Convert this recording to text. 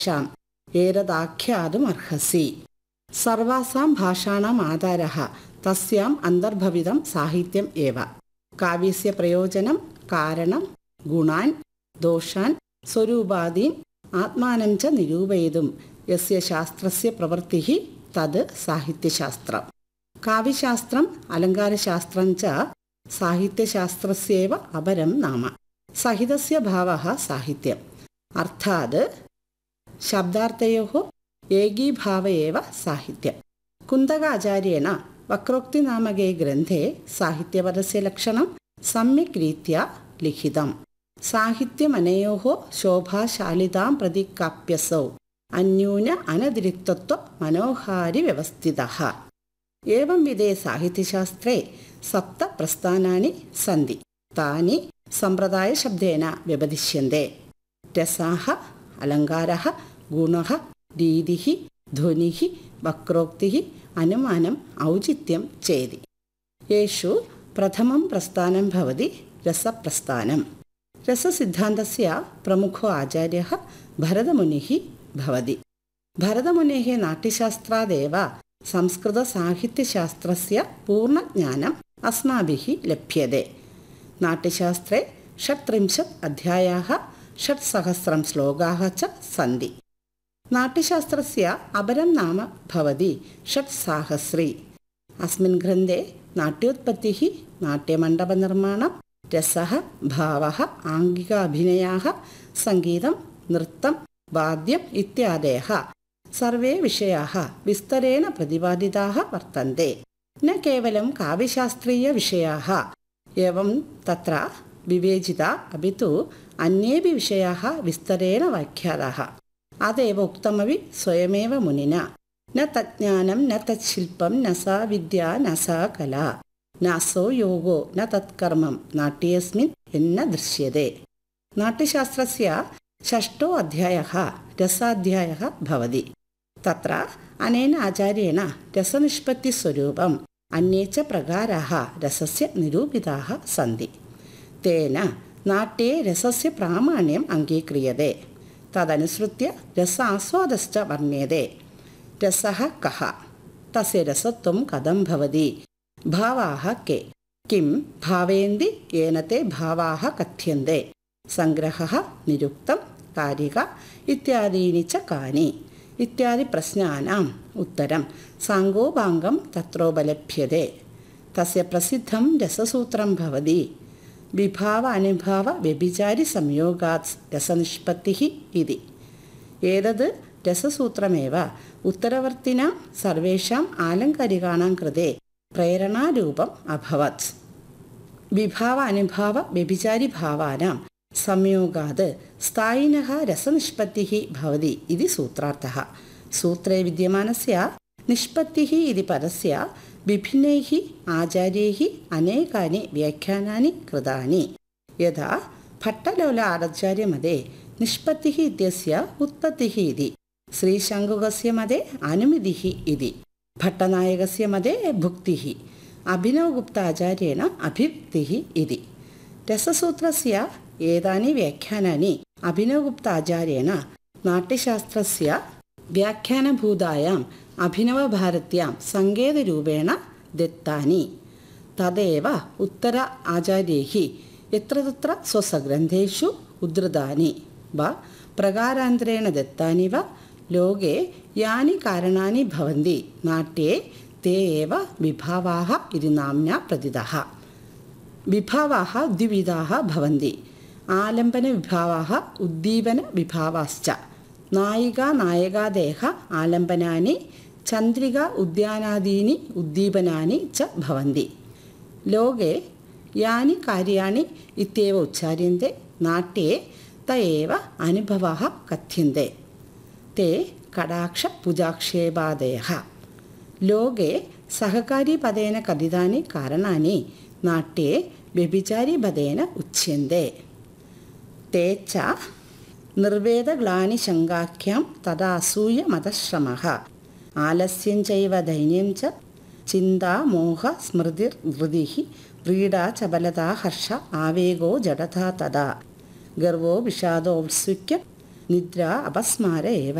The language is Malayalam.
ഷാം ഏതദാഖ്യാതുമർഹസി സർവാസാം ഭാഷാണാം ആധാരः തസ്യാം അന്തർഭവിതം സാഹിത്യം ഏവ കാവ്യസ്യ പ്രയോജനം കാരണം ഗുണാൻ ദോഷാൻ സ്വരൂപാദീൻ ആത്മാനം ച നിരൂപയിതും യസ്യ ശാസ്ത്രസ്യ പ്രവൃത്തിः തത് സാഹിത്യശാസ്ത്രം കാവ്യശാസ്ത്രം അലങ്കാരശാസ്ത്രം ച സാഹിത്യശാസ്ത്രസ്യേവ അപരം നാമ സഹിതസ്യ ഭാവः സാഹിത്യം അർത്ഥാത് ശബ്ദാർത്ഥയോः ഏകീഭാവ ഏവ സാഹിത്യം കുന്തകാചാര്യേണ വക്രോക്തിനാമകേ ഗ്രന്ഥേ സാഹിത്യപദस्य ലക്ഷണം സമ്യക് രീതിയ ലിഖിതം സാഹിത്യമനയോः ശോഭാശാലിതാം പ്രതി കാപ്യസൗ അന്യൂന അനതിരിക്തത്വ മനോഹാരി വ്യവസ്ഥിതः ഏവം വിധേ സാഹിത്യശാസ്ത്രേ സപ്ത പ്രസ്ഥാനാനി സന്തി താനി സമ്പ്രദായശബ്ദേന വ്യപദിശ്യന്തെ രസാः അലങ്കാരः ഗുണः രീതിः ധ്വനിः വക്രോക്തിः അനുമാനം ഔചിത്യം ചേതി യേഷു പ്രഥമം പ്രസ്ഥാനം ഭവതി രസപ്രസ്ഥാനം രസസിദ്ധാന്തस्य പ്രമുഖോ ആചാര്യः ഭരതമുനിः ഭവതി ഭരതമുनेः നാട്യശാസ്ത്രാदेव സംസ്കൃതസാഹിത്യശാസ്ത്രस्य പൂർണ്ണജ്ഞാനം अस्माभिः ലഭ്യते നാട്യശാസ്ത്രേ षट्त्रिंशत् अध्यायाः षट्सहस्रं श्लोकाः च सन्ति नाट्यशास्त्रस्य अपरं नाम भवति षट्साहस्री अस्मिन् ग्रन्थे नाट्योत्पत्तिः नाट्यमण्डपनिर्माणं रसः भावः आङ्गिकाभिनयाः सङ्गीतं नृत्तं वाद्यम् इत्यादयः सर्वे विषयाः विस्तरेण प्रतिपादिताः वर्तन्ते न केवलं काव्यशास्त्रीयविषयाः एवं तत्र विवेचिता अपि तु अन्येपि विषयाः विस्तरेण व्याख्याताः अतएव उक्तमपि स्वयमेव मुनिना न तज्ज्ञानं न तच्छिल्पं न सा विद्या न सा कला नासो योगो न तत्कर्मं नाट्येऽस्मिन् यन्न दृश्यते नाट्यशास्त्रस्य षष्ठो अध्यायः रसाध्यायः भवति तत्र अनेन आचार्येण रसनिष्पत्तिस्वरूपम् अन्ये च प्रकाराः रसस्य निरूपिताः सन्ति तेन नाट्ये रसस्य प्रामाण्यम् अङ्गीक्रियते तदनुसृत्य रसास्वादश्च वर्ण्यते रसः कः तस्य रसत्वं कथं भवति भावाः के किं भावेन्ति येन ते भावाः कथ्यन्ते सङ्ग्रहः निरुक्तं कारिका इत्यादीनि च कानि इत्यादि प्रश्नानाम् उत्तरं साङ्गोपाङ्गं तत्रोपलभ्यते तस्य प्रसिद्धं रससूत्रं भवति विभाव अनुभाव व्यभिचारि संयोगात् रसनिष्पत्तिः इति एतद् रससूत्रमेव उत्तरवर्तिनां सर्वेषाम् आलङ्कारिकाणां कृते प्रेरणारूपम् अभवत् विभाव अनुभाव व्यभिचारिभावानां संयोगात् स्थायिनः रसनिष्पत्तिः भवति इति सूत्रार्थः सूत्रे विद्यमानस्य निष्पत्तिः इति पदस्य विभिन्नैः आचार्यैः अनेकानि व्याख्यानानि कृतानि यथा भट्टलोल आचार्यमते निष्पत्तिः इत्यस्य उत्पत्तिः इति श्रीशङ्कुकस्य मते अनुमितिः इति भट्टनायकस्य मते भुक्तिः अभिनवगुप्ताचार्येण अभिव्यक्तिः इति रससूत्रस्य एतानि व्याख्यानानि अभिनवगुप्ताचार्येण नाट्यशास्त्रस्य व्याख्यानभूतायाम् अभिनवभारत्यां सङ्केतरूपेण दत्तानि तदेव उत्तर आचार्यैः यत्र तत्र स्वसग्रन्थेषु उद्धृतानि वा प्रकारान्तरेण दत्तानि वा लोके यानि कारणानि भवन्ति नाट्ये ते एव विभावाः इति नाम्ना प्रतितः विभावाः द्विविधाः भवन्ति आलम्बनविभावाः उद्दीपनविभावाश्च नायिका नायकादेः आलम्बनानि चन्द्रिका उद्यानादीनि उद्दीपनानि च भवन्ति लोके यानि कार्याणि इत्येव उच्चार्यन्ते नाट्ये त एव अनुभवः कथ्यन्ते ते कटाक्षपुजाक्षेपादयः लोके सहकारिपदेन कथितानि कारणानि नाट्ये व्यभिचारिपदेन उच्यन्ते ते च निर्वेदग्लानिशङ्काख्यां तदासूयमतश्रमः आलस्यं चैव दैन्यं च चिन्ता मोह स्मृतिर्धृतिः व्रीडा चपलता हर्ष आवेगो जडता तदा गर्वो विषादोत्सुक्य നിദ്ര അപസ്മാര ഏവ